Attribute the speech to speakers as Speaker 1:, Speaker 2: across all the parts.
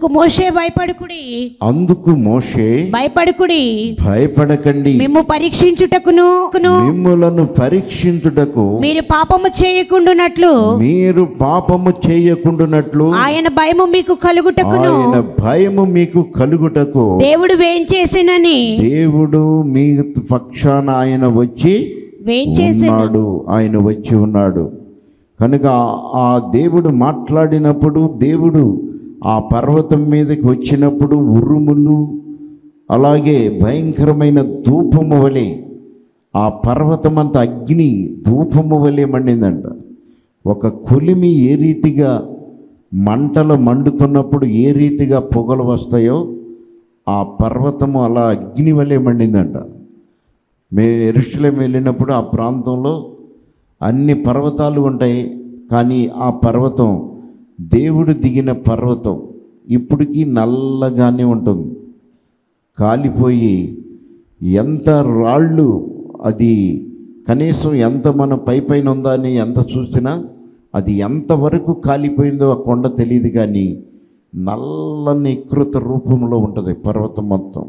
Speaker 1: మోషే భయపడుకుడి
Speaker 2: అందుకు మోషే
Speaker 1: భయపడుకుడి
Speaker 2: భయపడకండి
Speaker 1: మేము పరీక్షించుటకును కును
Speaker 2: మిమ్ములను పరీక్షించుటకు
Speaker 1: మీరు పాపము చేయకుండునట్లు
Speaker 2: మీరు పాపము చేయకుండానట్లు
Speaker 1: ఆయన భయము మీకు కలుగుటకును
Speaker 2: ఆయన భయము మీకు కలుగుటకు
Speaker 1: దేవుడు వేంచేసినని
Speaker 2: దేవుడు మీ పక్షాన ఆయన వచ్చి
Speaker 1: వేంచేసిన
Speaker 2: ఉన్నాడు ఆయన వచ్చి ఉన్నాడు కనుక ఆ దేవుడు మాట్లాడినప్పుడు దేవుడు ఆ పర్వతం మీదకి వచ్చినప్పుడు ఉరుములు అలాగే భయంకరమైన ధూపము వలె ఆ పర్వతం అంత అగ్ని ధూపము వలె మండిందంట ఒక కొలిమి ఏ రీతిగా మంటలు మండుతున్నప్పుడు ఏ రీతిగా పొగలు వస్తాయో ఆ పర్వతము అలా అగ్ని వలె మండిందంట మేము ఎరుషులేం వెళ్ళినప్పుడు ఆ ప్రాంతంలో అన్ని పర్వతాలు ఉంటాయి కానీ ఆ పర్వతం దేవుడు దిగిన పర్వతం ఇప్పటికీ నల్లగానే ఉంటుంది కాలిపోయి ఎంత రాళ్ళు అది కనీసం ఎంత మన పై పైన ఉందా అని ఎంత చూసినా అది ఎంతవరకు కాలిపోయిందో ఆ కొండ తెలియదు కానీ నల్లని కృత రూపంలో ఉంటుంది పర్వతం మొత్తం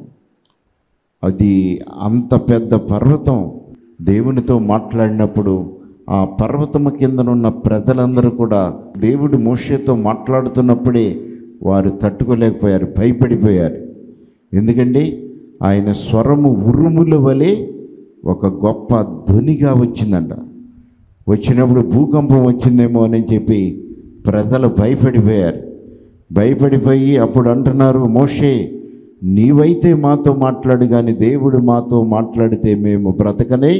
Speaker 2: అది అంత పెద్ద పర్వతం దేవునితో మాట్లాడినప్పుడు ఆ పర్వతము కిందనున్న ప్రజలందరూ కూడా దేవుడు మోషేతో మాట్లాడుతున్నప్పుడే వారు తట్టుకోలేకపోయారు భయపడిపోయారు ఎందుకంటే ఆయన స్వరము ఉరుముల వలె ఒక గొప్ప ధ్వనిగా వచ్చిందంట వచ్చినప్పుడు భూకంపం వచ్చిందేమో అని చెప్పి ప్రజలు భయపడిపోయారు భయపడిపోయి అప్పుడు అంటున్నారు మోషే నీవైతే మాతో మాట్లాడు కానీ దేవుడు మాతో మాట్లాడితే మేము బ్రతకనే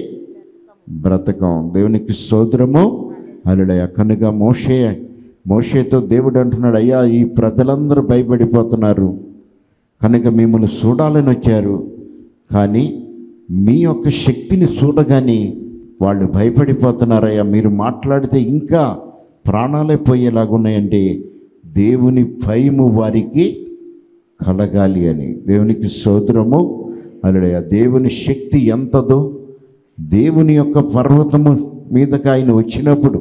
Speaker 2: బ్రతకం దేవునికి సోదరము అల్లుడయ్య కనుక మోషే మోషేతో దేవుడు అంటున్నాడు అయ్యా ఈ ప్రజలందరూ భయపడిపోతున్నారు కనుక మిమ్మల్ని చూడాలని వచ్చారు కానీ మీ యొక్క శక్తిని చూడగానే వాళ్ళు భయపడిపోతున్నారయ్యా మీరు మాట్లాడితే ఇంకా ప్రాణాలే పోయేలాగున్నాయంటే దేవుని భయము వారికి కలగాలి అని దేవునికి సోదరము అలడయ దేవుని శక్తి ఎంతదో దేవుని యొక్క పర్వతము మీదకి ఆయన వచ్చినప్పుడు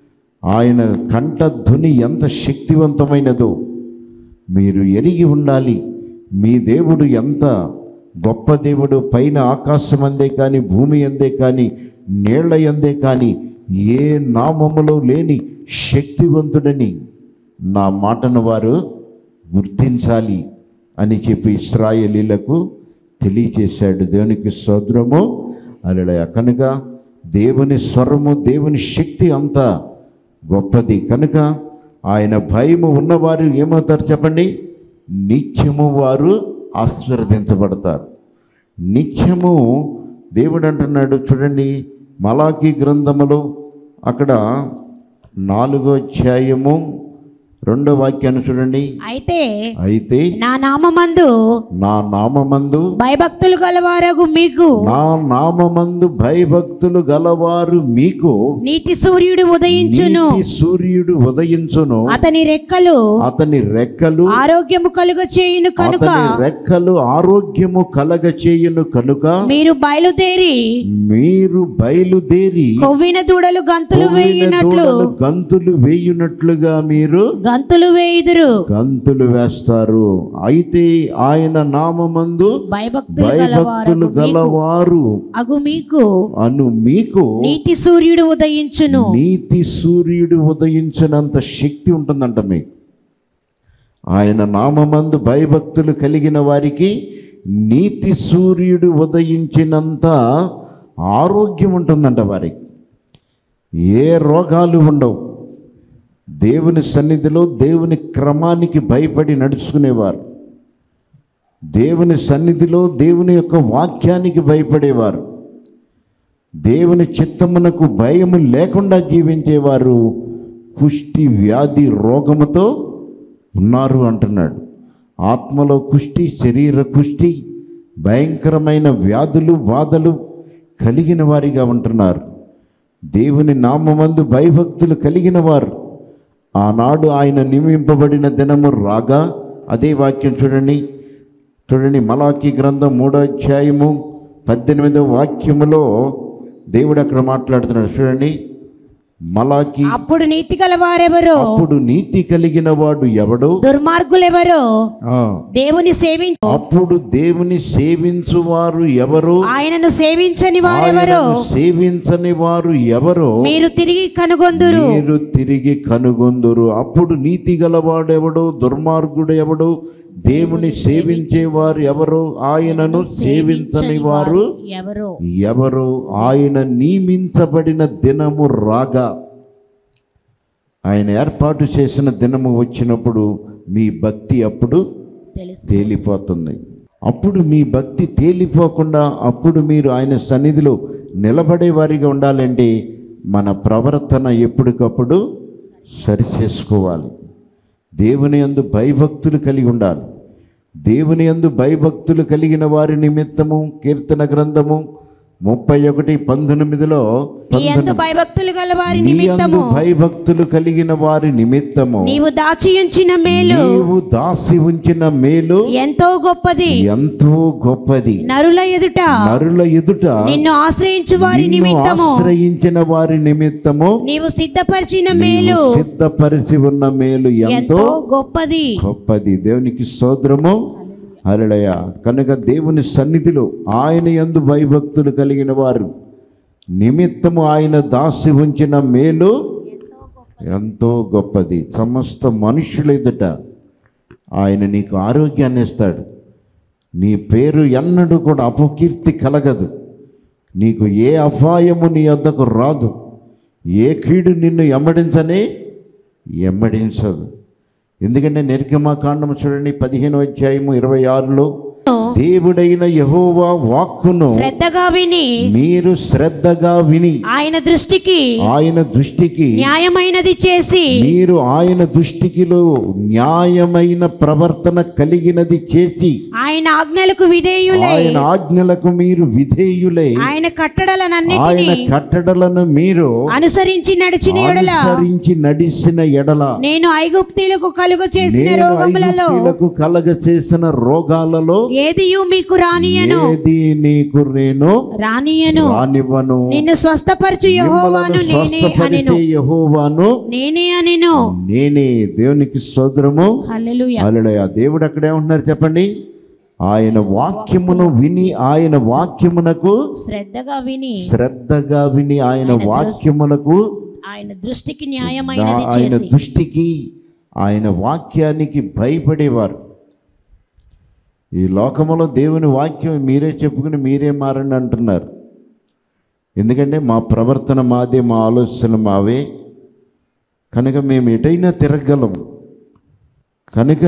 Speaker 2: ఆయన కంఠధ్వని ఎంత శక్తివంతమైనదో మీరు ఎరిగి ఉండాలి మీ దేవుడు ఎంత గొప్ప దేవుడు పైన ఆకాశం అందే కానీ భూమి అందే కానీ నీళ్ల అందే కానీ ఏ నామములో లేని శక్తివంతుడని నా మాటను వారు గుర్తించాలి అని చెప్పి ఇస్రాయేలీలకు తెలియచేశాడు దేవునికి సోదరము అలడయ కనుక దేవుని స్వరము దేవుని శక్తి అంత గొప్పది కనుక ఆయన భయము ఉన్నవారు ఏమవుతారు చెప్పండి నిత్యము వారు ఆశీర్వదించబడతారు నిత్యము దేవుడు అంటున్నాడు చూడండి మలాకి గ్రంథములో అక్కడ నాలుగో అధ్యాయము రెండో వాక్యాన్ని చూడండి
Speaker 1: అయితే
Speaker 2: అయితే
Speaker 1: నా నామమందు
Speaker 2: నా నామమందు
Speaker 1: భయభక్తులు గలవారగు మీకు
Speaker 2: నా నామమందు భయభక్తులు గలవారు మీకు
Speaker 1: నీతి సూర్యుడు ఉదయించును
Speaker 2: నీతి సూర్యుడు ఉదయించును
Speaker 1: అతని రెక్కలు
Speaker 2: అతని రెక్కలు
Speaker 1: ఆరోగ్యము కలుగ చేయును కనుక
Speaker 2: అతని రెక్కలు ఆరోగ్యము కలగ చేయును కనుక
Speaker 1: మీరు బయలుదేరి
Speaker 2: మీరు బయలుదేరి
Speaker 1: కొవ్విన దూడలు గంతులు
Speaker 2: కొవ్విన
Speaker 1: వేయినట్లు
Speaker 2: దూడలు గంతులు వేయునట్లుగా మీరు
Speaker 1: గంతులు వేయుదురు
Speaker 2: గంతులు వేస్తారు అయితే ఆయన నామమందు
Speaker 1: భయభక్తులు
Speaker 2: భయభక్తులు
Speaker 1: గలవారగు మీకు
Speaker 2: గలవారు
Speaker 1: అగు మీకు
Speaker 2: అను మీకు
Speaker 1: నీతి సూర్యుడు ఉదయించును
Speaker 2: నీతి సూర్యుడు ఉదయించినంత శక్తి ఉంటుందంట మీకు ఆయన నామమందు భయభక్తులు కలిగిన వారికి నీతి సూర్యుడు ఉదయించినంత ఆరోగ్యం ఉంటుందంట వారికి ఏ రోగాలు ఉండవు దేవుని సన్నిధిలో దేవుని క్రమానికి భయపడి నడుచుకునేవారు దేవుని సన్నిధిలో దేవుని యొక్క వాక్యానికి భయపడేవారు దేవుని చిత్తమునకు భయము లేకుండా జీవించేవారు కుష్టి వ్యాధి రోగముతో ఉన్నారు అంటున్నాడు ఆత్మలో కుష్టి శరీర కుష్టి భయంకరమైన వ్యాధులు బాధలు కలిగిన వారిగా ఉంటున్నారు దేవుని నామమందు భయభక్తులు కలిగిన వారు ఆనాడు ఆయన నియమింపబడిన దినము రాగా అదే వాక్యం చూడండి చూడండి మలాకి గ్రంథం మూడో అధ్యాయము పద్దెనిమిదవ వాక్యములో దేవుడు అక్కడ మాట్లాడుతున్నాడు చూడండి మలాకి
Speaker 1: అప్పుడు నీతి గల వారెవరో
Speaker 2: అప్పుడు నీతి కలిగిన వాడు ఎవడు
Speaker 1: దుర్మార్గులెవరో
Speaker 2: ఆ,
Speaker 1: దేవుని సేవించు
Speaker 2: అప్పుడు దేవుని సేవించువారు ఎవరు
Speaker 1: ఆయనను సేవించని వారెవరో
Speaker 2: ఆయనను సేవించని వారు ఎవరో
Speaker 1: మీరు తిరిగి కనుగొందురు
Speaker 2: మీరు తిరిగి కనుగొందురు అప్పుడు నీతి గలవాడెవడు దుర్మార్గుడు ఎవడు దేవుని సేవించేవారు ఎవరు ఆయనను సేవించని వారు
Speaker 1: ఎవరో
Speaker 2: ఎవరు ఆయన నియమించబడిన దినము రాగా ఆయన ఏర్పాటు చేసిన దినము వచ్చినప్పుడు మీ భక్తి అప్పుడు
Speaker 1: తెలుసు
Speaker 2: తేలిపోతుంది అప్పుడు మీ భక్తి తేలిపోకుండా అప్పుడు మీరు ఆయన సన్నిధిలో నిలబడే వారిగా ఉండాలంటే మన ప్రవర్తన ఎప్పటికప్పుడు సరి చేసుకోవాలి దేవుని యందు భయభక్తులు కలిగి ఉండాలి దేవుని యందు భయభక్తులు కలిగిన వారి నిమిత్తము కీర్తన గ్రంథము ముప్పై ఒకటి పంతొమ్మిదిలో
Speaker 1: నీ యందు భయభక్తులు గల వారి
Speaker 2: నీ యందు
Speaker 1: నిమిత్తము
Speaker 2: భయభక్తులు కలిగిన వారి నిమిత్తము
Speaker 1: నీవు దాచి ఉంచిన మేలు
Speaker 2: నీవు దాసి ఉంచిన మేలు
Speaker 1: ఎంతో గొప్పది
Speaker 2: ఎంతో గొప్పది
Speaker 1: నరుల ఎదుట
Speaker 2: నరుల ఎదుట
Speaker 1: నిన్ను ఆశ్రయించు వారి
Speaker 2: నిన్ను
Speaker 1: నిమిత్తము
Speaker 2: ఆశ్రయించిన వారి నిమిత్తము
Speaker 1: నీవు సిద్ధపరిచిన
Speaker 2: నీవు
Speaker 1: మేలు
Speaker 2: సిద్ధపరిచి ఉన్న మేలు ఎంతో
Speaker 1: ఎంతో గొప్పది
Speaker 2: గొప్పది దేవునికి స్తోత్రము హల్లెలూయా కనుక దేవుని సన్నిధిలో ఆయన యందు భయభక్తులు కలిగిన వారు నిమిత్తము ఆయన దాసి ఉంచిన మేలు ఎంతో గొప్పది సమస్త మనుషుల ఎదుట ఆయన నీకు ఆరోగ్యాన్ని ఇస్తాడు నీ పేరు ఎన్నడూ కూడా అపకీర్తి కలగదు నీకు ఏ అపాయము నీ వద్దకు రాదు ఏ కీడు నిన్ను ఎమ్మడించని ఎమ్మడించదు ఎందుకంటే నిర్గమాకాండం చూడండి పదిహేను అధ్యాయము ఇరవై ఆరులో దేవుడైన యహోవా వాక్కును
Speaker 1: శ్రద్ధగా విని
Speaker 2: మీరు శ్రద్ధగా విని
Speaker 1: ఆయన దృష్టికి
Speaker 2: ఆయన దృష్టికి
Speaker 1: న్యాయమైనది చేసి
Speaker 2: మీరు ఆయన దృష్టికిలో న్యాయమైన ప్రవర్తన కలిగినది చేసి
Speaker 1: ఆయన ఆజ్ఞలకు విధేయులై
Speaker 2: ఆయన ఆజ్ఞలకు మీరు విధేయులై
Speaker 1: ఆయన కట్టడలనన్నిటినీ
Speaker 2: ఆయన కట్టడలను మీరు
Speaker 1: అనుసరించి నడిచిన ఎడల
Speaker 2: అనుసరించి నడిసిన ఎడల
Speaker 1: నేను ఐగుప్తీలకు కలుగ చేసిన
Speaker 2: నేను
Speaker 1: రోగములలో
Speaker 2: ఐగుప్తీయులకు కలగ చేసిన రోగాలలో
Speaker 1: ఏదియు మీకు రానియను
Speaker 2: ఏది నీకు నేను
Speaker 1: రానియను
Speaker 2: రానివ్వను
Speaker 1: నిన్ను స్వస్థపరచు యెహోవాను
Speaker 2: మిమ్మలను
Speaker 1: నేనే అనెను
Speaker 2: స్వస్థపరిచే యెహోవాను
Speaker 1: నేనే అనెను
Speaker 2: నేనే దేవునికి స్తోత్రము
Speaker 1: హల్లెలూయా
Speaker 2: అలడయ దేవుడు అక్కడే ఉంటున్నారు చెప్పండి ఆయన వాక్యమును విని ఆయన వాక్యమునకు
Speaker 1: శ్రద్ధగా విని
Speaker 2: శ్రద్ధగా విని ఆయన వాక్యమునకు
Speaker 1: ఆయన దృష్టికి న్యాయమైనది
Speaker 2: ఆయన
Speaker 1: చేసి
Speaker 2: దృష్టికి ఆయన వాక్యానికి భయపడేవారు ఈ లోకములో దేవుని వాక్యం మీరే చెప్పుకుని మీరే మారండి అంటున్నారు ఎందుకంటే మా ప్రవర్తన మాదే మా ఆలోచన మావే కనుక మేము ఎటైనా తిరగలం కనుక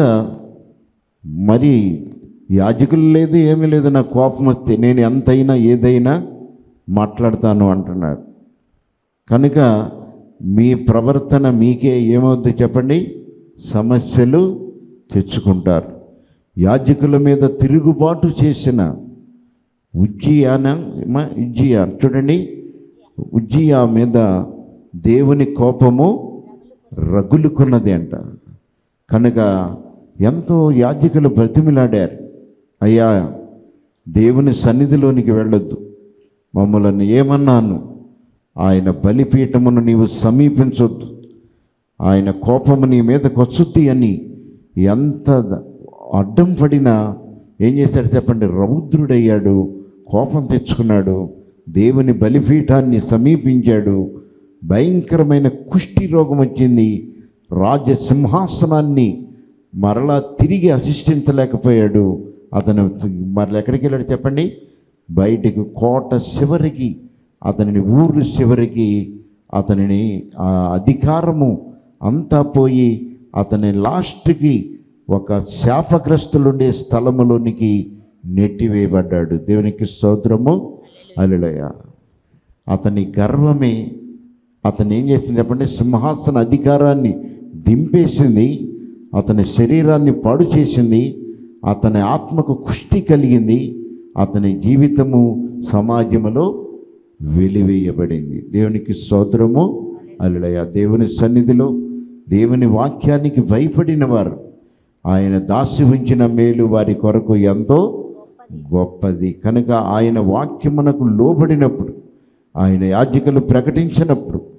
Speaker 2: మరి యాజకులు లేదు ఏమీ లేదు నా కోపం వస్తే నేను ఎంతైనా ఏదైనా మాట్లాడతాను అంటున్నాడు కనుక మీ ప్రవర్తన మీకే ఏమవుద్ది చెప్పండి సమస్యలు తెచ్చుకుంటారు యాజకుల మీద తిరుగుబాటు చేసిన ఉజ్జియాన మా ఉజ్జియా చూడండి ఉజ్జియా మీద దేవుని కోపము రగులుకున్నది అంట కనుక ఎంతో యాజకులు బ్రతిమిలాడారు అయ్యా దేవుని సన్నిధిలోనికి వెళ్ళొద్దు మమ్మల్ని ఏమన్నాను ఆయన బలిపీఠమును నీవు సమీపించొద్దు ఆయన కోపము నీ మీదకి వచ్చుద్ది అని ఎంత అడ్డం పడినా ఏం చేశాడు చెప్పండి రౌద్రుడయ్యాడు కోపం తెచ్చుకున్నాడు దేవుని బలిపీఠాన్ని సమీపించాడు భయంకరమైన కుష్టి రోగం వచ్చింది రాజ్య సింహాసనాన్ని మరలా తిరిగి అసిష్టించలేకపోయాడు అతను మరలా ఎక్కడికి వెళ్ళాడు చెప్పండి బయటికి కోట చివరికి అతనిని ఊరు చివరికి అతనిని ఆ అధికారము అంతా పోయి అతని లాస్ట్కి ఒక శాపగ్రస్తులుండే స్థలములోనికి నెట్టివేయబడ్డాడు దేవునికి స్తోత్రము అలలయ అతని గర్వమే అతను ఏం చేసింది చెప్పండి సింహాసన అధికారాన్ని దింపేసింది అతని శరీరాన్ని పాడు చేసింది అతని ఆత్మకు కుష్టి కలిగింది అతని జీవితము సమాజంలో వెలివేయబడింది దేవునికి స్తోత్రము అల్లుడయ దేవుని సన్నిధిలో దేవుని వాక్యానికి భయపడిన వారు ఆయన దాసి ఉంచిన మేలు వారి కొరకు ఎంతో గొప్పది కనుక ఆయన వాక్యమునకు లోబడినప్పుడు ఆయన యాజ్ఞికలు ప్రకటించినప్పుడు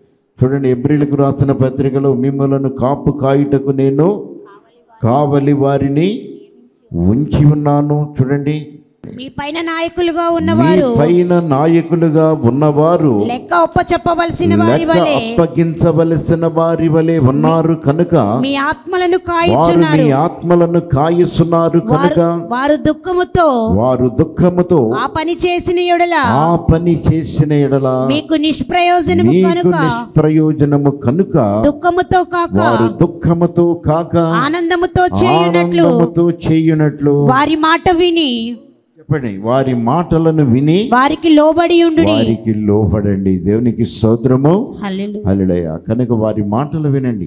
Speaker 2: చూడండి ఎబ్రిలకు రాసిన పత్రికలో మిమ్మలను కాపు కాయుటకు నేను కావలి వారిని ఉంచి ఉన్నాను చూడండి
Speaker 1: మీ పైన నాయకులుగా
Speaker 2: మీ
Speaker 1: ఉన్నవారు
Speaker 2: పైన నాయకులుగా ఉన్నవారు
Speaker 1: లెక్క ఒప్ప చెప్పవలసిన వారి
Speaker 2: లెక్క
Speaker 1: వలె
Speaker 2: అప్పగించవలసిన వారి వలె ఉన్నారు కనుక
Speaker 1: మీ ఆత్మలను
Speaker 2: వారు
Speaker 1: కాయుచున్నారు
Speaker 2: మీ ఆత్మలను కాయుస్తున్నారు కనుక
Speaker 1: వారు వారు దుఃఖముతో
Speaker 2: వారు దుఃఖముతో
Speaker 1: ఆ పని చేసిన ఎడల
Speaker 2: ఆ పని చేసిన ఎడల
Speaker 1: మీకు నిష్ప్రయోజనము
Speaker 2: మీకు
Speaker 1: కనుక
Speaker 2: నిష్ప్రయోజనము కనుక
Speaker 1: దుఃఖముతో కాక
Speaker 2: వారు దుఃఖముతో కాక
Speaker 1: ఆనందముతో చేయునట్లు
Speaker 2: ఆనందముతో చేయునట్లు
Speaker 1: వారి మాట విని
Speaker 2: చెప్పండి వారి మాటలను విని
Speaker 1: వారికి లోబడి ఉండు
Speaker 2: వారికి లోపడండి దేవునికి స్తోత్రము
Speaker 1: హల్లెలూయా
Speaker 2: హల్లెలూయా కనుక వారి మాటలు వినండి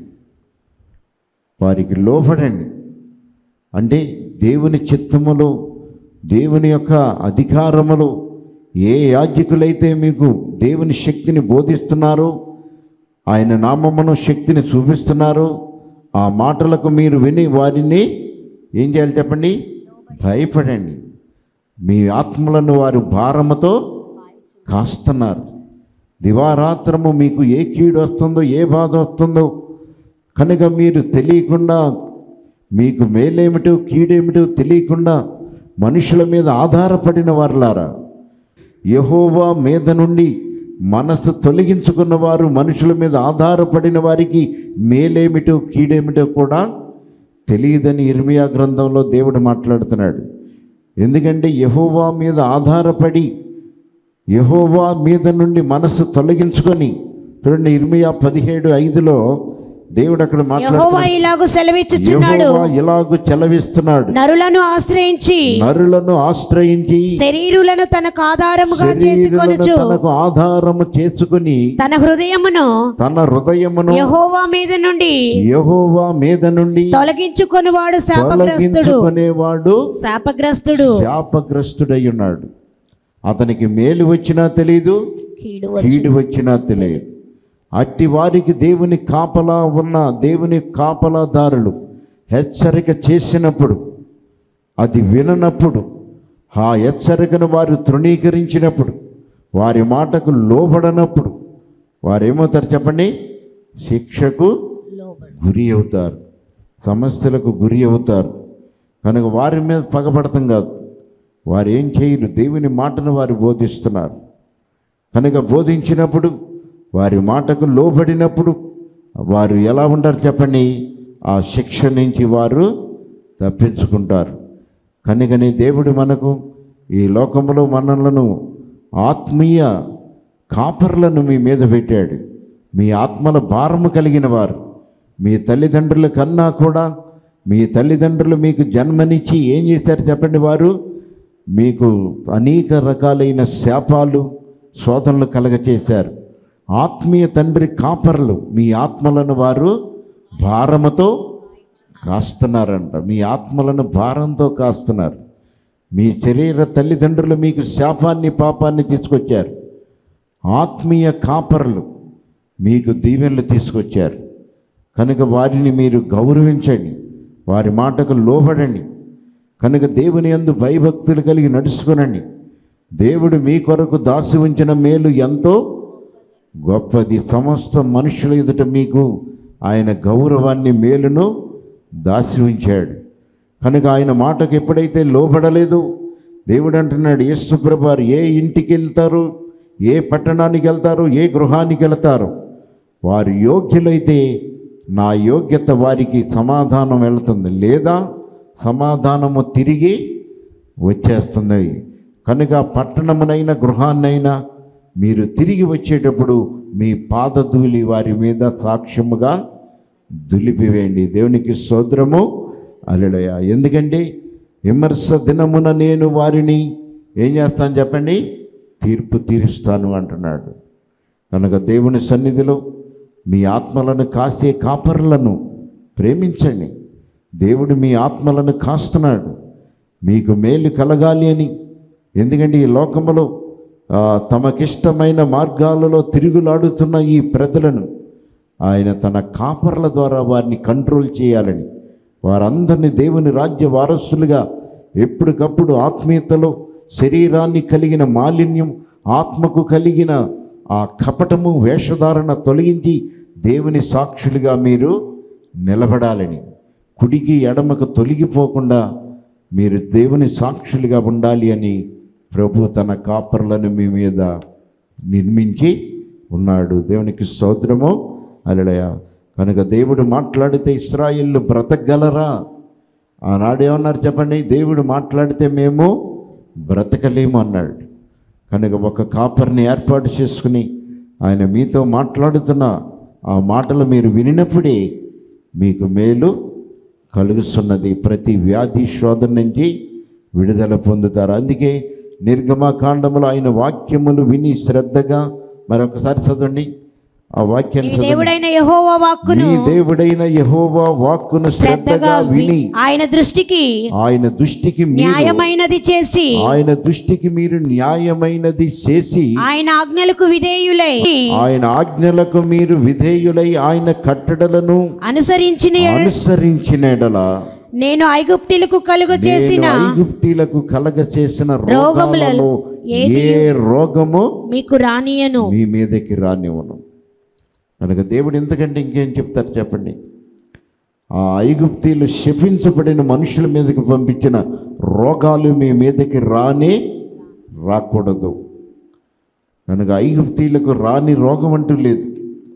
Speaker 2: వారికి లోపడండి అంటే దేవుని చిత్తములో దేవుని యొక్క అధికారములో ఏ యాజకులైతే మీకు దేవుని శక్తిని బోధిస్తున్నారో ఆయన నామమును శక్తిని చూపిస్తున్నారో ఆ మాటలకు మీరు విని వారిని ఏం చేయాలి చెప్పండి భయపడండి మీ ఆత్మలను వారు భారముతో కాస్తున్నారు దివారాత్రము మీకు ఏ కీడు వస్తుందో ఏ బాధ వస్తుందో కనుక మీరు తెలియకుండా మీకు మేలేమిటో కీడేమిటో తెలియకుండా మనుషుల మీద ఆధారపడిన వారులారా యహోవా మీద నుండి మనసు తొలగించుకున్న వారు మనుషుల మీద ఆధారపడిన వారికి మేలేమిటో కీడేమిటో కూడా తెలియదని ఇర్మియా గ్రంథంలో దేవుడు మాట్లాడుతున్నాడు ఎందుకంటే యహోవా మీద ఆధారపడి యహోవా మీద నుండి మనసు తొలగించుకొని చూడండి ఇర్మియా పదిహేడు ఐదులో దేవుడు అక్కడ
Speaker 1: యెహోవా
Speaker 2: మాట్లాడుతున్నాడు
Speaker 1: ఇలాగు సెలవిచ్చుచున్నాడు
Speaker 2: యెహోవా ఇలాగు చెలవిస్తున్నాడు
Speaker 1: నరులను ఆశ్రయించి
Speaker 2: నరులను ఆశ్రయించి
Speaker 1: శరీరులను తనకు ఆధారముగా
Speaker 2: శరీరులను
Speaker 1: చేసుకొనుచు
Speaker 2: తనకు ఆధారము చేసుకుని
Speaker 1: తన హృదయమును
Speaker 2: తన హృదయమును
Speaker 1: యెహోవా మీద నుండి
Speaker 2: యెహోవా మీద నుండి
Speaker 1: తొలగించుకొనివాడు శాపగ్రస్తుడు
Speaker 2: తొలగించుకునేవాడు
Speaker 1: శాపగ్రస్తుడు
Speaker 2: శాపగ్రస్తుడై ఉన్నాడు అతనికి మేలు వచ్చినా తెలియదు
Speaker 1: కీడు
Speaker 2: కీడు వచ్చినా తెలియదు అట్టి వారికి దేవుని కాపలా ఉన్న దేవుని కాపలాదారులు హెచ్చరిక చేసినప్పుడు అది విననప్పుడు ఆ హెచ్చరికను వారు తృణీకరించినప్పుడు వారి మాటకు లోబడనప్పుడు వారు ఏమవుతారు చెప్పండి శిక్షకు గురి అవుతారు సమస్యలకు గురి అవుతారు కనుక వారి మీద పగపడతాం కాదు వారు ఏం చేయరు దేవుని మాటను వారు బోధిస్తున్నారు కనుక బోధించినప్పుడు వారి మాటకు లోబడినప్పుడు వారు ఎలా ఉంటారు చెప్పండి ఆ శిక్ష నుంచి వారు తప్పించుకుంటారు కనుకని దేవుడు మనకు ఈ లోకంలో మనలను ఆత్మీయ కాపర్లను మీ మీద పెట్టాడు మీ ఆత్మల భారము కలిగిన వారు మీ తల్లిదండ్రుల కన్నా కూడా మీ తల్లిదండ్రులు మీకు జన్మనిచ్చి ఏం చేశారు చెప్పండి వారు మీకు అనేక రకాలైన శాపాలు శోధనలు కలగచేశారు ఆత్మీయ తండ్రి కాపర్లు మీ ఆత్మలను వారు భారముతో కాస్తున్నారంట మీ ఆత్మలను భారంతో కాస్తున్నారు మీ శరీర తల్లిదండ్రులు మీకు శాపాన్ని పాపాన్ని తీసుకొచ్చారు ఆత్మీయ కాపర్లు మీకు దీవెనలు తీసుకొచ్చారు కనుక వారిని మీరు గౌరవించండి వారి మాటకు లోబడండి కనుక దేవుని యందు భయభక్తులు కలిగి నడుచుకునండి దేవుడు మీ కొరకు దాసి ఉంచిన మేలు ఎంతో గొప్పది సమస్త మనుషుల ఎదుట మీకు ఆయన గౌరవాన్ని మేలును దాసి ఉంచాడు కనుక ఆయన మాటకు ఎప్పుడైతే లోబడలేదు దేవుడు అంటున్నాడు యేసు ప్రభువారు ఏ ఇంటికి వెళ్తారు ఏ పట్టణానికి వెళ్తారు ఏ గృహానికి వెళ్తారు వారు యోగ్యులైతే నా యోగ్యత వారికి సమాధానం వెళ్తుంది లేదా సమాధానము తిరిగి వచ్చేస్తుంది కనుక పట్టణమునైనా గృహాన్నైనా మీరు తిరిగి వచ్చేటప్పుడు మీ పాదధూళి వారి మీద సాక్ష్యముగా దులిపివేయండి దేవునికి సోదరము అలెలయ ఎందుకంటే విమర్శ దినమున నేను వారిని ఏం చేస్తాను చెప్పండి తీర్పు తీరుస్తాను అంటున్నాడు కనుక దేవుని సన్నిధిలో మీ ఆత్మలను కాసే కాపరులను ప్రేమించండి దేవుడు మీ ఆత్మలను కాస్తున్నాడు మీకు మేలు కలగాలి అని ఎందుకంటే ఈ లోకములో ఆ, తమకిష్టమైన మార్గాలలో తిరుగులాడుతున్న ఈ ప్రజలను ఆయన తన కాపర్ల ద్వారా వారిని కంట్రోల్ చేయాలని వారందరినీ దేవుని రాజ్య వారసులుగా ఎప్పటికప్పుడు ఆత్మీయతలో శరీరాన్ని కలిగిన మాలిన్యం ఆత్మకు కలిగిన ఆ కపటము వేషధారణ తొలగించి దేవుని సాక్షులుగా మీరు నిలబడాలని కుడికి ఎడమకు తొలగిపోకుండా మీరు దేవుని సాక్షులుగా ఉండాలి అని ప్రభు తన కాపర్లను మీ మీద నిర్మించి ఉన్నాడు దేవునికి స్తోత్రము అలడయ కనుక దేవుడు మాట్లాడితే ఇస్రాయిల్లు బ్రతకగలరా ఆనాడు ఏమన్నారు చెప్పండి దేవుడు మాట్లాడితే మేము బ్రతకలేము అన్నాడు కనుక ఒక కాపర్ని ఏర్పాటు చేసుకుని ఆయన మీతో మాట్లాడుతున్న ఆ మాటలు మీరు వినినప్పుడే మీకు మేలు కలుగుతున్నది ప్రతి వ్యాధి శోధన నుంచి విడుదల పొందుతారు అందుకే నిర్గమకాండములో ఆయన వాక్యములు విని శ్రద్ధగా మరొకసారి చదవండి ఆ వాక్యాన్ని
Speaker 1: నీ
Speaker 2: చదవండి
Speaker 1: దేవుడైన యెహోవా వాక్కును
Speaker 2: నీ దేవుడైన యహోవా వాక్కును శ్రద్ధగా విని
Speaker 1: ఆయన దృష్టికి
Speaker 2: ఆయన దృష్టికి మీరు
Speaker 1: న్యాయమైనది చేసి
Speaker 2: ఆయన దృష్టికి మీరు న్యాయమైనది చేసి
Speaker 1: ఆయన ఆజ్ఞలకు విధేయులై
Speaker 2: ఆయన ఆజ్ఞలకు మీరు విధేయులై ఆయన కట్టడలను
Speaker 1: అనుసరించిన ఎడ-
Speaker 2: అనుసరించిన ఎడల
Speaker 1: నేను ఐగుప్తులకు కలుగ చేసిన
Speaker 2: నేను ఐగుప్తీలకు కలగ చేసిన
Speaker 1: రోగములలో
Speaker 2: రోగములలో ఏ రోగము
Speaker 1: మీకు రానియను
Speaker 2: మీ మీదకి రానివ్వను కనుక దేవుడు ఎందుకంటే ఇంకేం చెప్తారు చెప్పండి ఆ ఐగుప్తీలు శపించబడిన మనుషుల మీదకి పంపించిన రోగాలు మీ మీదకి రానే రాకూడదు కనుక ఐగుప్తీలకు రాని రోగం అంటూ లేదు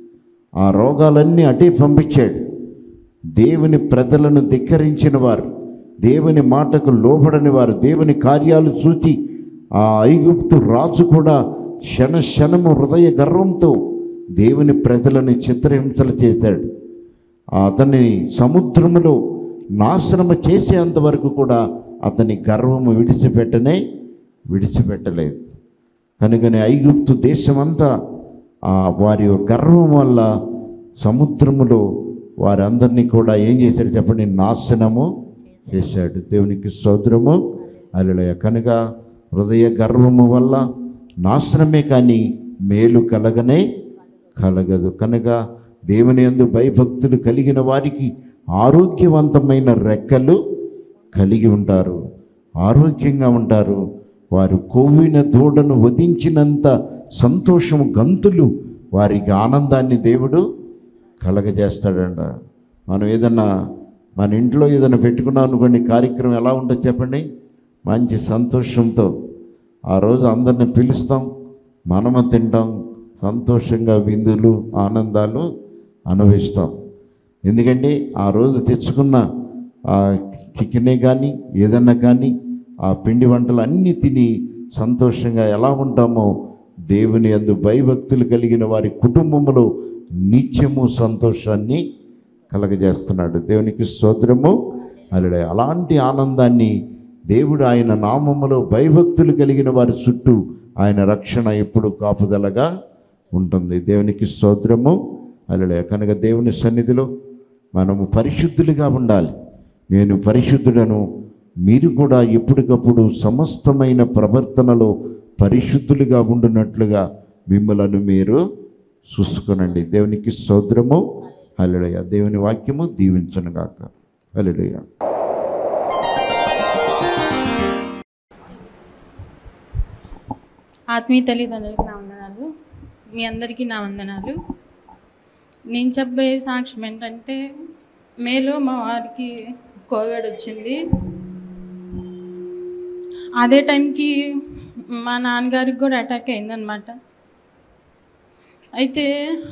Speaker 2: ఆ రోగాలన్నీ అటే పంపించాడు దేవుని ప్రజలను ధిక్కరించిన వారు దేవుని మాటకు లోబడని వారు దేవుని కార్యాలు చూచి ఆ ఐగుప్తు రాజు కూడా క్షణ క్షణము హృదయ గర్వంతో దేవుని ప్రజలను చిత్రహింసలు చేశాడు అతన్ని సముద్రములో నాశనము చేసేంత వరకు కూడా అతని గర్వము విడిచిపెట్టనే విడిచిపెట్టలేదు కనుకనే ఐగుప్తు దేశమంతా ఆ వారి గర్వం వల్ల సముద్రములో వారందరినీ కూడా ఏం చేశారు చెప్పండి నాశనము చేశాడు దేవునికి సోదరము అలలయ కనుక హృదయ గర్వము వల్ల నాశనమే కానీ మేలు కలగనే కలగదు కనుక దేవుని యందు భయభక్తులు కలిగిన వారికి ఆరోగ్యవంతమైన రెక్కలు కలిగి ఉంటారు ఆరోగ్యంగా ఉంటారు వారు కొవ్విన దూడను వధించినంత సంతోషము గంతులు వారికి ఆనందాన్ని దేవుడు కలగజేస్తాడంట మనం ఏదన్నా మన ఇంట్లో ఏదైనా పెట్టుకున్నాం అనుకోండి కార్యక్రమం ఎలా ఉంటుందో చెప్పండి మంచి సంతోషంతో ఆ రోజు అందరిని పిలుస్తాం మనము తింటాం సంతోషంగా విందులు ఆనందాలు అనుభవిస్తాం ఎందుకంటే ఆ రోజు తెచ్చుకున్న ఆ చికెనే కానీ ఏదన్నా కానీ ఆ పిండి వంటలు అన్నీ తిని సంతోషంగా ఎలా ఉంటామో దేవుని అందు భయభక్తులు కలిగిన వారి కుటుంబంలో నిత్యము సంతోషాన్ని కలగజేస్తున్నాడు దేవునికి స్తోత్రము అలడే అలాంటి ఆనందాన్ని దేవుడు ఆయన నామములో భయభక్తులు కలిగిన వారి చుట్టూ ఆయన రక్షణ ఎప్పుడు కాపుదలగా ఉంటుంది దేవునికి స్తోత్రము అలడే కనుక దేవుని సన్నిధిలో మనము పరిశుద్ధులుగా ఉండాలి నేను పరిశుద్ధుడను మీరు కూడా ఎప్పటికప్పుడు సమస్తమైన ప్రవర్తనలో పరిశుద్ధులుగా ఉండునట్లుగా మిమ్మలను మీరు చూసుకునండి దేవునికి స్తోత్రము హల్లెలూయ దేవుని వాక్యము దీవించను గాక హల్లెలూయ
Speaker 3: ఆత్మీయ తల్లిదండ్రులకు నా వందనాలు మీ అందరికీ నా వందనాలు నేను చెప్పే సాక్ష్యం ఏంటంటే మేలో మా వారికి కోవిడ్ వచ్చింది అదే టైంకి మా నాన్నగారికి కూడా అటాక్ అయిందనమాట అయితే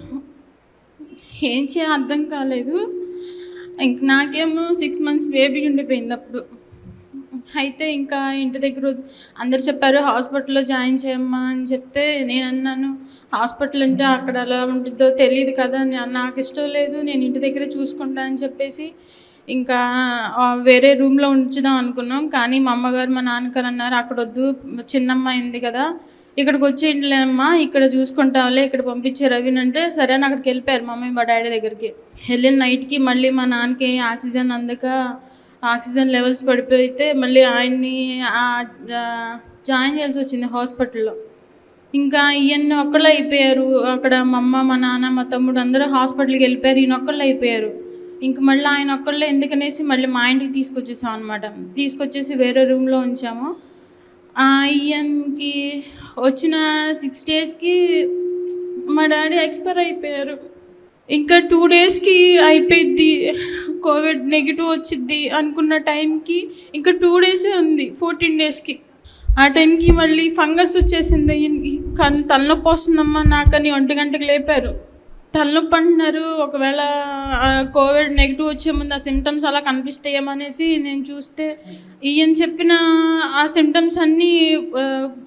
Speaker 3: ఏం చేయ అర్థం కాలేదు ఇంక నాకేమో సిక్స్ మంత్స్ బేబీ ఉండిపోయింది అప్పుడు అయితే ఇంకా ఇంటి దగ్గర వద్- అందరు చెప్పారు హాస్పిటల్లో జాయిన్ చేయమ్మా అని చెప్తే నేను అన్నాను హాస్పిటల్ అంటే అక్కడ ఎలా ఉంటుందో తెలియదు కదా నా- నాకు ఇష్టం లేదు నేను ఇంటి దగ్గరే చూసుకుంటా అని చెప్పేసి ఇంకా ఆ, వేరే రూమ్లో ఉంచుదాం అనుకున్నాం కానీ మా అమ్మగారు మా నాన్నగారు అన్నారు అక్కడ వద్దు చిన్నమ్మ అయింది కదా ఇక్కడికి వచ్చేయండిలేమ్మా ఇక్కడ చూసుకుంటావులే ఇక్కడ పంపించే రవిని అంటే సరే అని అక్కడికి వెళ్ళిపోయారు మా మమ్మీ మా డాడీ దగ్గరికి వెళ్ళిన నైట్కి మళ్ళీ మా నాన్నకి ఆక్సిజన్ అందక ఆక్సిజన్ లెవెల్స్ పడిపోయితే మళ్ళీ ఆయన్ని ఆ- జా- జాయిన్ చేయాల్సి వచ్చింది హాస్పిటల్లో ఇంకా ఈయన ఒక్కళ్ళు అయిపోయారు అక్కడ మా అమ్మ మా నాన్న మా తమ్ముడు అందరూ హాస్పిటల్కి వెళ్ళిపోయారు ఈయన ఒక్కళ్ళు అయిపోయారు ఇంక మళ్ళీ ఆయన ఒక్కళ్ళే ఎందుకనేసి మళ్ళీ మా ఇంటికి తీసుకొచ్చేసాం అనమాట తీసుకొచ్చేసి వేరే రూమ్లో ఉంచాము ఆ ఈయనకి వచ్చిన సిక్స్ డేస్కి మా డాడీ ఎక్స్పైర్ అయిపోయారు ఇంకా టూ డేస్కి అయిపోయింది కోవిడ్ నెగిటివ్ వచ్చింది అనుకున్న టైంకి ఇంకా టూ డేసే ఉంది ఫోర్టీన్ డేస్కి ఆ టైంకి మళ్ళీ ఫంగస్ వచ్చేసింది ఈయనకి. కన్ తలనొప్పి వస్తుందమ్మా నాకని ఒంటి గంటకు లేపారు తలనొప్పి అంటున్నారు ఒకవేళ ఆ కోవిడ్ నెగిటివ్ వచ్చే ముందు ఆ సిమ్టమ్స్ అలా కనిపిస్తాయేమో అనేసి నేను చూస్తే ఈయన చెప్పిన ఆ సిమ్టమ్స్ అన్నీ ఆ,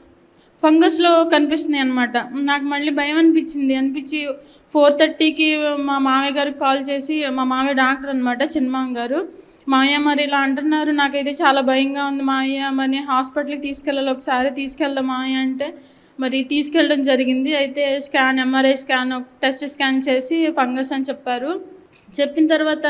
Speaker 3: ఫంగస్లో కనిపిస్తున్నాయి అనమాట నాకు మళ్ళీ భయం అనిపించింది అనిపించి ఫోర్ థర్టీకి మా మామయ్య గారికి కాల్ చేసి మా మామయ్య డాక్టర్ అనమాట చిన్నమామ గారు మామయ్య మరి ఇలా అంటున్నారు నాకైతే చాలా భయంగా ఉంది మామయ్య మరి హాస్పిటల్కి తీసుకెళ్ళాలి ఒకసారి తీసుకెళ్దాం మామయ్య అంటే మరి తీసుకెళ్ళడం జరిగింది అయితే scan MRI scan test scan చేసి ఫంగస్ అని చెప్పారు చెప్పిన తర్వాత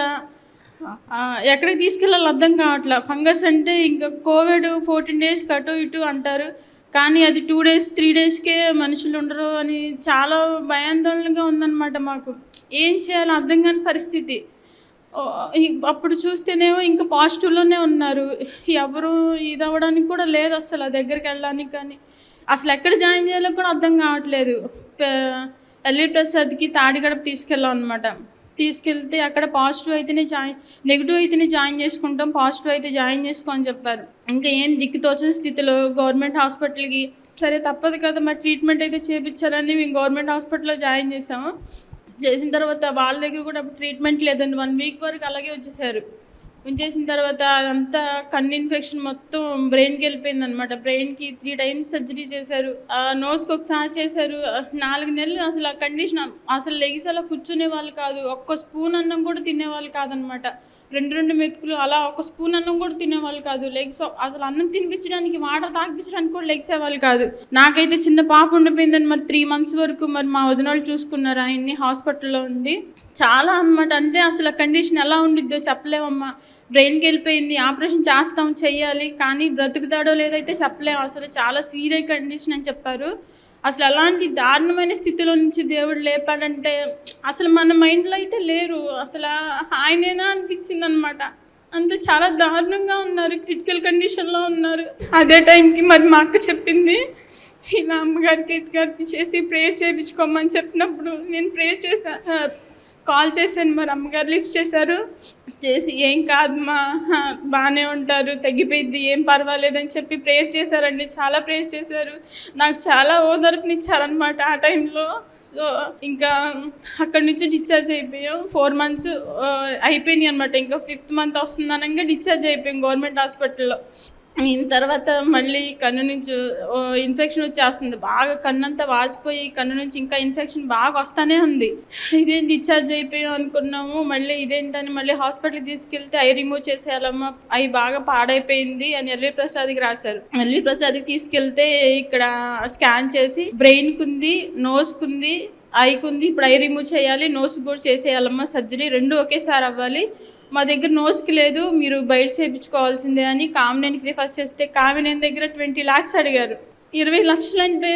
Speaker 3: ఆ, ఎక్కడికి తీసుకెళ్ళాలో అర్థం కావట్లే ఫంగస్ అంటే ఇంకా కోవిడ్ ఫోర్టీన్ డేస్ అటు ఇటు అంటారు కానీ అది టూ డేస్ త్రీ డేస్కే మనుషులు ఉండరు అని చాలా భయాందోళనగా ఉందన్నమాట మాకు ఏం చేయాలో అర్థం కాని పరిస్థితి ఓ, ఈ- అప్పుడు చూస్తేనేమో ఇంకా పాజిటివ్లోనే ఉన్నారు ఎవరు ఇది అవ్వడానికి కూడా లేదు అసలు ఆ దగ్గరికి వెళ్ళడానికి కానీ అసలు ఎక్కడ జాయిన్ చేయాలో కూడా అర్థం కావట్లేదు ప- ఎల్వి ప్రసాద్కి తాడిగడప తీసుకెళ్ళాం అనమాట తీసుకెళ్తే అక్కడ పాజిటివ్ అయితేనే జాయిన్ నెగిటివ్ అయితేనే జాయిన్ చేసుకుంటాం పాజిటివ్ అయితే జాయిన్ చేసుకో అని చెప్పారు ఇంకా ఏం దిక్కుతోచని స్థితిలో గవర్నమెంట్ హాస్పిటల్కి సరే తప్పదు కదా మరి ట్రీట్మెంట్ అయితే చేయించాలని మేము గవర్నమెంట్ హాస్పిటల్లో జాయిన్ చేసాము చేసిన తర్వాత వాళ్ళ దగ్గర కూడా ట్రీట్మెంట్ లేదండి వన్ వీక్ వరకు అలాగే వచ్చేసారు ఉంచేసిన తర్వాత అదంతా కన్ను ఇన్ఫెక్షన్ మొత్తం బ్రెయిన్కి వెళ్ళిపోయింది అనమాట బ్రెయిన్కి త్రీ టైమ్స్ సర్జరీ చేశారు ఆ నోస్కి ఒకసారి చేశారు ఆ నాలుగు నెలలు అసలు ఆ కండిషన్ అసలు లెగిసి అలా కూర్చునే వాళ్ళు కాదు ఒక్క స్పూన్ అన్నం కూడా తినేవాళ్ళు కాదనమాట రెండు రెండు మెతుకులు అలా ఒక స్పూన్ అన్నం కూడా తినేవాళ్ళు కాదు లెగ్స్ అసలు అన్నం తినిపించడానికి వాటర్ తాగిపించడానికి కూడా లెగ్సేవాళ్ళు కాదు నాకైతే చిన్న పాప ఉండిపోయిందని మరి త్రీ మంత్స్ వరకు మరి మా వదిన వాళ్ళు చూసుకున్నారు ఆయన్ని హాస్పిటల్లో ఉండి చాలా అన్నమాట అంటే అసలు ఆ కండిషన్ ఎలా ఉండిద్దో చెప్పలేమమ్మా బ్రెయిన్కి వెళ్ళిపోయింది ఆపరేషన్ చేస్తాం చెయ్యాలి కానీ బ్రతుకుతాడో లేదైతే చెప్పలేము అసలు చాలా సీరియస్ కండిషన్ అని చెప్పారు అసలు అలాంటి దారుణమైన స్థితిలో నుంచి దేవుడు లేపాడంటే అసలు మన మైండ్లో అయితే లేరు అసలు ఆయనేనా అనిపించింది అనమాట అంత చాలా దారుణంగా ఉన్నారు క్రిటికల్ కండిషన్లో ఉన్నారు అదే టైంకి మరి మా అక్క చెప్పింది ఇలా అమ్మగారికి గారికి చేసి ప్రేయర్ చేయించుకోమని చెప్పినప్పుడు నేను ప్రేయర్ చేశా ఆ, కాల్ చేశాను మరి అమ్మగారు లిఫ్ట్ చేశారు చేసి ఏం కాదు మా హా, బాగానే ఉంటారు తగ్గిపోయింది ఏం పర్వాలేదని చెప్పి ప్రేయర్ చేశారండి చాలా ప్రేయర్ చేశారు నాకు చాలా ఓదార్పునిచ్చారనమాట ఆ టైంలో సో ఇంకా అక్కడి నుంచి డిశ్చార్జ్ అయిపోయాం ఫోర్ మంత్స్ అయిపోయినాయి అనమాట ఇంకా ఫిఫ్త్ మంత్ వస్తుందనగా డిశ్చార్జ్ అయిపోయాం గవర్నమెంట్ హాస్పిటల్లో అయిన తర్వాత మళ్ళీ కన్ను నుంచి ఇన్ఫెక్షన్ వచ్చేస్తుంది బాగా కన్ను అంతా వాచిపోయి కన్ను నుంచి ఇంకా ఇన్ఫెక్షన్ బాగా వస్తానే ఉంది ఇదేం డిశ్చార్జ్ అయిపోయాం అనుకున్నాము మళ్ళీ ఇదేంటని మళ్ళీ హాస్పిటల్కి తీసుకెళ్తే ఐ రిమూవ్ చేసేయాలమ్మా అవి బాగా పాడైపోయింది అని ఎల్వి ప్రసాద్కి రాశారు ఎల్వి ప్రసాద్కి తీసుకెళ్తే ఇక్కడ స్కాన్ చేసి బ్రెయిన్కి ఉంది నోస్కి ఉంది ఐకి ఉంది ఇప్పుడు ఐ రిమూవ్ చేయాలి నోస్ కూడా చేసేయాలమ్మా సర్జరీ రెండు ఒకేసారి అవ్వాలి మా దగ్గర నోస్కి లేదు మీరు బయట చేయించుకోవాల్సిందే అని కామినేనికి రిఫర్ చేస్తే కామినేని దగ్గర ట్వంటీ ల్యాక్స్ అడిగారు ఇరవై లక్షలు అంటే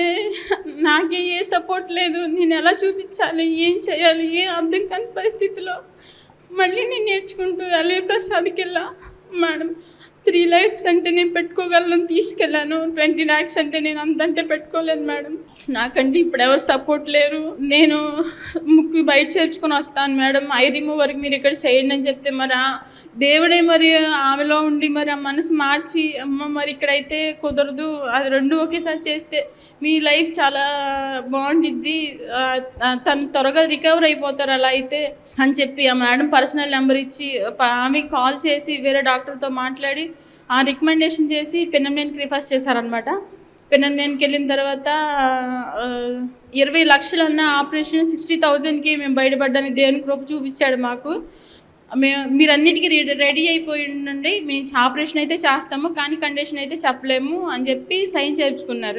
Speaker 3: నాకే ఏ సపోర్ట్ లేదు నేను ఎలా చూపించాలి ఏం చేయాలి ఏ అర్థం కాని పరిస్థితిలో మళ్ళీ నేను నేర్చుకుంటూ ఎల్వి ప్రసాద్కి వెళ్ళా మేడం త్రీ ల్యాక్స్ అంటే నేను పెట్టుకోగలను తీసుకెళ్ళాను ట్వంటీ ల్యాక్స్ అంటే నేను అంతంటే పెట్టుకోలేను మేడం నాకంటే ఇప్పుడు ఎవరు సపోర్ట్ లేరు నేను ముక్కు బయట చేర్చుకొని వస్తాను మేడం ఐ రిమూవ్ వరకు మీరు ఇక్కడ చేయండి అని చెప్తే మరి ఆ దేవుడే మరి ఆమెలో ఉండి మరి ఆ మనసు మార్చి అమ్మ మరి ఇక్కడైతే కుదరదు అది రెండు ఒకేసారి చేస్తే మీ లైఫ్ చాలా బాగుండిద్ది ఆ, ఆ, తను త్వరగా రికవర్ అయిపోతారు అలా అయితే అని చెప్పి ఆ మేడం పర్సనల్ నెంబర్ ఇచ్చి ప- ఆమెకి కాల్ చేసి వేరే డాక్టర్తో మాట్లాడి ఆ రికమెండేషన్ చేసి పెన్నమేన్కి రిఫర్స్ చేశారనమాట పెన్నమేన్కి వెళ్ళిన తర్వాత ఆ, ఇరవై లక్షలు అన్న ఆపరేషన్ సిక్స్టీ థౌజండ్కి మేము బయటపడ్డానికి దేవుని కృప చూపించాడు మాకు మేము మీరన్నిటికీ రెడీ రెడీ అయిపోయి ఉండండి మేము ఆపరేషన్ అయితే చేస్తాము కానీ కండిషన్ అయితే చెప్పలేము అని చెప్పి సైన్ చేయించుకున్నారు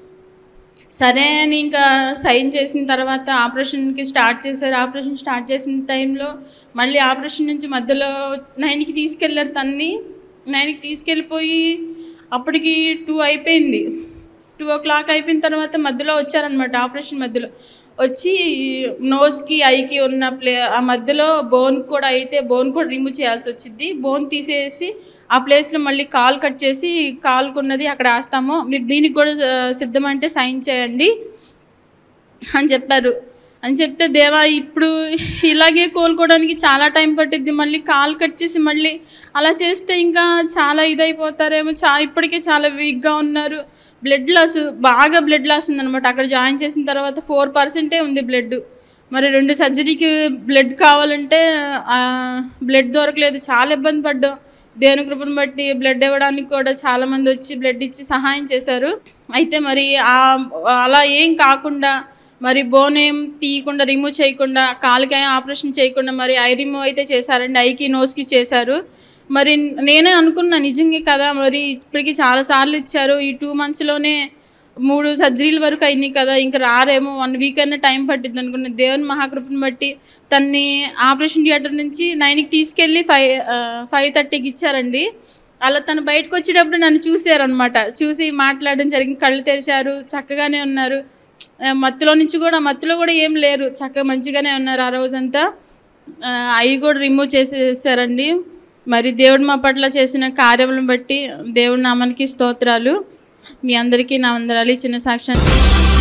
Speaker 3: సరే అని ఇంకా సైన్ చేసిన తర్వాత ఆపరేషన్కి స్టార్ట్ చేశారు ఆపరేషన్ స్టార్ట్ చేసిన టైంలో మళ్ళీ ఆపరేషన్ నుంచి మధ్యలో నైన్కి తీసుకెళ్ళారు తన్ని నైన్కి తీసుకెళ్ళిపోయి అప్పటికి టూ అయిపోయింది టూ ఓ క్లాక్ అయిపోయిన తర్వాత మధ్యలో వచ్చారనమాట ఆపరేషన్ మధ్యలో వచ్చి నోస్కి ఐకి ఉన్న ప్లే ఆ మధ్యలో బోన్ కూడా అయితే బోన్ కూడా రిమూవ్ చేయాల్సి వచ్చింది బోన్ తీసేసి ఆ ప్లేస్లో మళ్ళీ కాల్ కట్ చేసి కాల్కున్నది అక్కడ వేస్తాము మీరు దీనికి కూడా ఆ, సిద్ధమంటే సైన్ చేయండి అని చెప్పారు అని చెప్తే దేవా ఇప్పుడు ఇలాగే కోలుకోవడానికి చాలా టైం పట్టిద్ది మళ్ళీ కాలు కట్ చేసి మళ్ళీ అలా చేస్తే ఇంకా చాలా ఇదైపోతారేమో చా ఇప్పటికే చాలా వీక్గా ఉన్నారు బ్లడ్ లాస్ బాగా బ్లడ్ లాస్ ఉందన్నమాట అక్కడ జాయిన్ చేసిన తర్వాత ఫోర్ పర్సెంటే ఉంది బ్లడ్ మరి రెండు సర్జరీకి బ్లడ్ కావాలంటే బ్లడ్ దొరకలేదు చాలా ఇబ్బంది పడ్డాం దేవుని కృపను బట్టి బ్లడ్ ఇవ్వడానికి కూడా చాలా మంది వచ్చి బ్లడ్ ఇచ్చి సహాయం చేశారు అయితే మరి ఆ అలా ఏం కాకుండా మరి బోన్ ఏం తీయకుండా రిమూవ్ చేయకుండా కాలుకి ఏం ఆపరేషన్ చేయకుండా మరి ఐ రిమూవ్ అయితే చేశారండి ఐకి నోస్కి చేశారు మరి నేనే అనుకున్నా నిజంగా కదా మరి ఇప్పటికి చాలా సార్లు ఇచ్చారు ఈ టూ మంత్స్లోనే మూడు సర్జరీల వరకు అయినాయి కదా ఇంకా రారేమో వన్ వీక్ అయినా టైం పట్టింది అనుకున్న దేవుని మహాకృపను బట్టి తన్ని ఆపరేషన్ థియేటర్ నుంచి నైన్కి తీసుకెళ్ళి ఫైవ్ ఫైవ్ థర్టీకి ఇచ్చారండి అలా తను బయటకు వచ్చేటప్పుడు నన్ను చూసారనమాట చూసి మాట్లాడడం జరిగింది కళ్ళు తెరిచారు చక్కగానే ఉన్నారు ఆ, మత్తులో నుంచి కూడా మత్తులో కూడా ఏం లేరు చక్కగా మంచిగానే ఉన్నారు ఆ రోజంతా ఆ, అవి కూడా రిమూవ్ చేసేసారండి మరి దేవుడు మా పట్ల చేసిన కార్యములను బట్టి దేవుడి నామానికి స్తోత్రాలు మీ అందరికీ నా వందరాలు ఈ చిన్న సాక్ష్యాన్ని